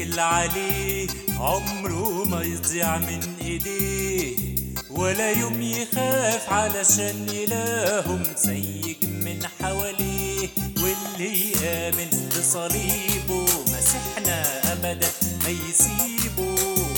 يتكل عليه عمره ما يضيع من ايديه ولا يوم يخاف علشان إلهه مسيج من حواليه واللي يآمن بصليبه مسيحنا أبدا ما يسيبه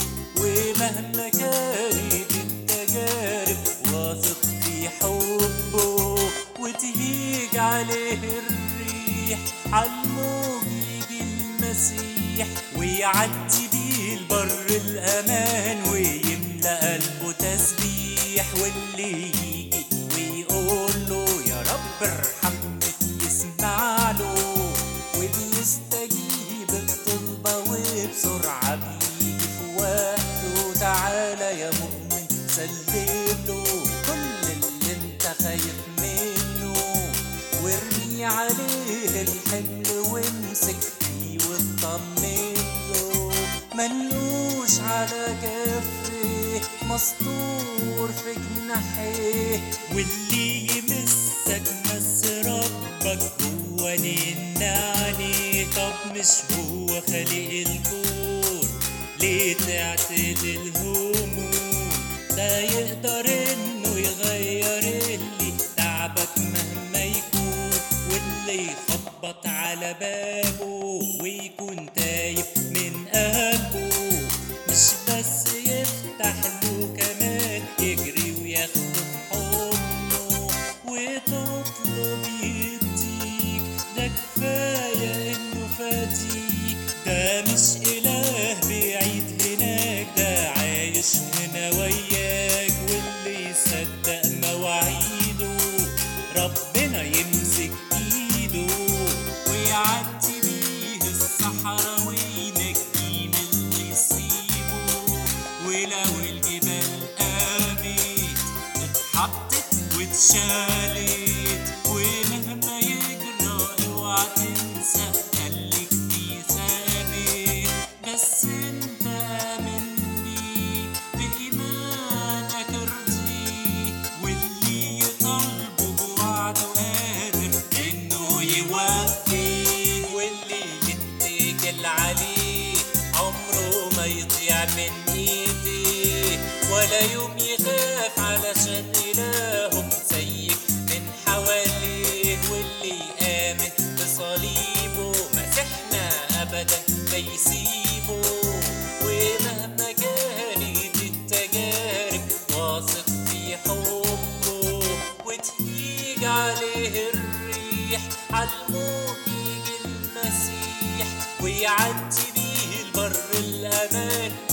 ومهما كانت التجارب واثق في حبه وتهيج عليه الريح عالموج يجي المسيح ويعدي بيه البر الأمان ويملأ قلبه تسبيح واللي يجي ويقول له يا رب ارحمني يسمع له وبيستجيب الطلبة وبسرعة بيجي في وقته تعالى يا مؤمن سلم له كل اللي انت خايف منه وارمي عليه الحمل وامسك فيه واطمن له منوش على كفه مستور في جناحيه واللي يمسك مس ربك هو نعني طب مش هو خالق الكون ليه تعتد الهموم ده يقدر انه يغير اللي تعبك مهما يكون واللي يخبط على بابه ويكون تايب من قلبه مش بس يفتح له كمان يجري وياخده في حضنه وتطلب يديك ده كفاية انه فاديك ده مش اله بعيد هناك ده عايش هنا وياك واللي يصدق مواعيده ربنا يمسك ايده ويعدي بيه الصحراء وينجيه من اللي يصيبه ولو الجبال قامت اتحطت واتشالت ومهما يجرى اوعى تنسى خليك فيه ثابت بس انت امن بيه بإيمانك ارضيه واللي يطلبه بوعده قادر انه يوفيه واللي يتكل عليه عمره ما يضيع من ايديه ولا يوم يخاف علشان إلهه مسيك من حواليه واللي يآمن بصليبه مسيحنا أبدا ما يسيبه ومهما كانت التجارب واثق في حبه وتهيج عليه الريح عالموج يجي المسيح ويعدي بيه البر الأمان